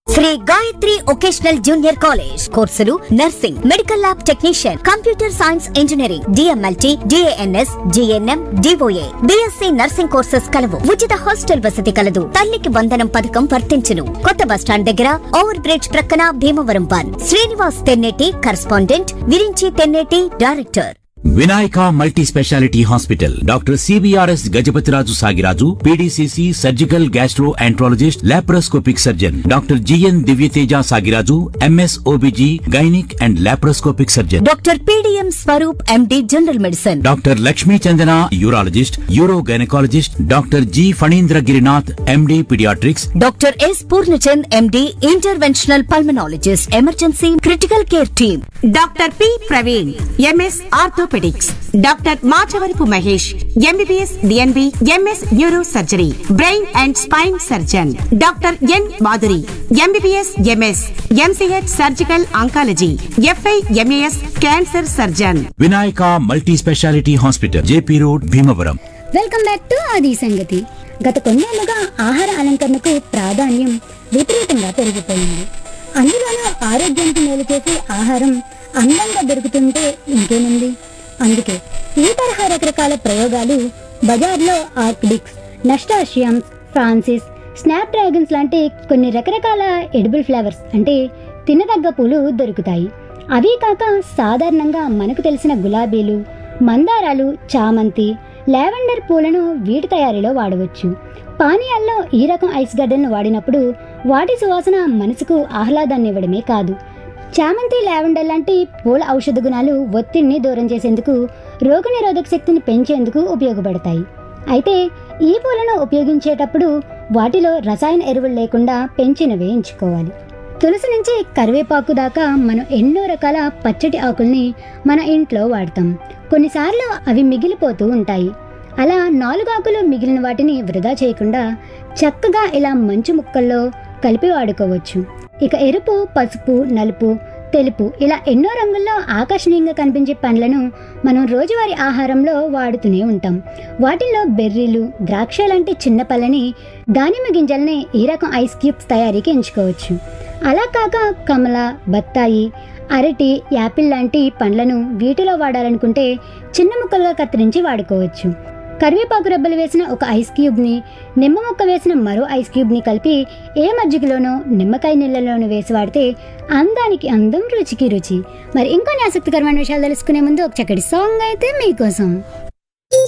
Shri Gayatri vocational junior college కోర్సులు nursing medical lab technician computer science engineering DMLT DNS GNM DOA BSc nursing courses కలవు ఉచిత hostel వసతి కలదు తల్లికి వందనం పథకం వర్తించును కొత్త బస్టాండ్ దగ్గర ఓవర్ బ్రిడ్జ్ ప్రక్కన Bhimavaram one Srinivas Tenneti correspondent Virinchi Tenneti director Vinayaka multi speciality hospital doctor CBRS Gajapathiraju Sagiraju PDCC surgical gastroenterologist laparoscopic surgeon doctor GN Divyateja Sagiraju MS OBG gynaec and laparoscopic surgeon doctor PDM Swaroop MD general medicine doctor Lakshmi Chandana urologist uro gynaecologist doctor G Phanindra Girinath MD paediatrics doctor S Purnachand MD interventional pulmonologist emergency critical care team doctor P Praveen MS orthopaedics doctor Machavarapu Mahesh MBBS DNB MS neuro surgery brain and spine surgeon doctor N Madhuri MBBS MS MCh surgical oncology FI MAS cancer surgeon Vinayaka multi speciality hospital JP road Bhimavaram welcome back to ఆది సంగతి గత కొన్నేళ్లుగా ఆహార అలంకరణకు ప్రాధాన్యం విపరీతంగా పెరిగిపోయింది అందులోనూ ఆరోగ్యానికి మేలు చేసే ఆహారం అందంగా దొరుకుతుంటే ఇంకేముంది అందుకే ఈ తరహా రకరకాల ప్రయోగాలు బజార్లో ఆర్కిడిక్స్ నస్టాషియమ్స్ ఫ్రాన్సిస్ స్నాప్ డ్రాగన్స్ లాంటి కొన్ని రకరకాల ఎడిబుల్ ఫ్లేవర్స్ అంటే తినదగ్గ పూలు దొరుకుతాయి అవి కాక సాధారణంగా మనకు తెలిసిన గులాబీలు మందారాలు చామంతి లావెండర్ పూలను వీటి తయారీలో వాడవచ్చు పానీయాల్లో ఈ రకం ఐస్ గడ్డలను వాడినప్పుడు వాటి సువాసన మనసుకు ఆహ్లాదాన్ని ఇవ్వడమే కాదు చామంతి లావెండర్ లాంటి పూల ఔషధ గుణాలు ఒత్తిడిని దూరం చేసేందుకు రోగనిరోధక శక్తిని పెంచేందుకు ఉపయోగపడతాయి అయితే ఈ పూలను ఉపయోగించేటప్పుడు వాటిలో రసాయన ఎరువులు లేకుండా పెంచినవే ఎంచుకోవాలి తులసి నుంచి కరివేపాకు దాకా మనం ఎన్నో రకాల పచ్చటి ఆకుల్ని మన ఇంట్లో వాడతాం కొన్నిసార్లు అవి మిగిలిపోతూ ఉంటాయి అలా నాలుగు ఆకులు మిగిలిన వాటిని వృధా చేయకుండా చక్కగా ఇలా మంచు ముక్కల్లో కలిపి వాడుకోవచ్చు ఇక ఎరుపు పసుపు నలుపు తెలుపు ఇలా ఎన్నో రంగుల్లో ఆకర్షణీయంగా కనిపించే పండ్లను మనం రోజువారీ ఆహారంలో వాడుతూనే ఉంటాం వాటిల్లో బెర్రీలు ద్రాక్ష లాంటి చిన్న పళ్ళని దానిమ్మ గింజల్ని ఈ రకం ఐస్ క్యూబ్స్ తయారీకి ఎంచుకోవచ్చు అలా కాక కమల బత్తాయి అరటి యాపిల్ లాంటి పండ్లను వీటిలో వాడాలనుకుంటే చిన్న ముక్కలుగా కత్తిరించి వాడుకోవచ్చు కరివేపాకు రెబ్బలు వేసిన ఒక ఐస్ క్యూబ్ని నిమ్మ ముక్క వేసిన మరో ఐస్ క్యూబ్ని కలిపి ఏ మజ్జిగలోనో నిమ్మకాయ నీళ్ళలోనో వేసి వాడితే అందానికి అందం రుచికి రుచి మరి ఇంకొన్ని ఆసక్తికరమైన విషయాలు తెలుసుకునే ముందు ఒక చక్కటి సాంగ్ అయితే మీకోసం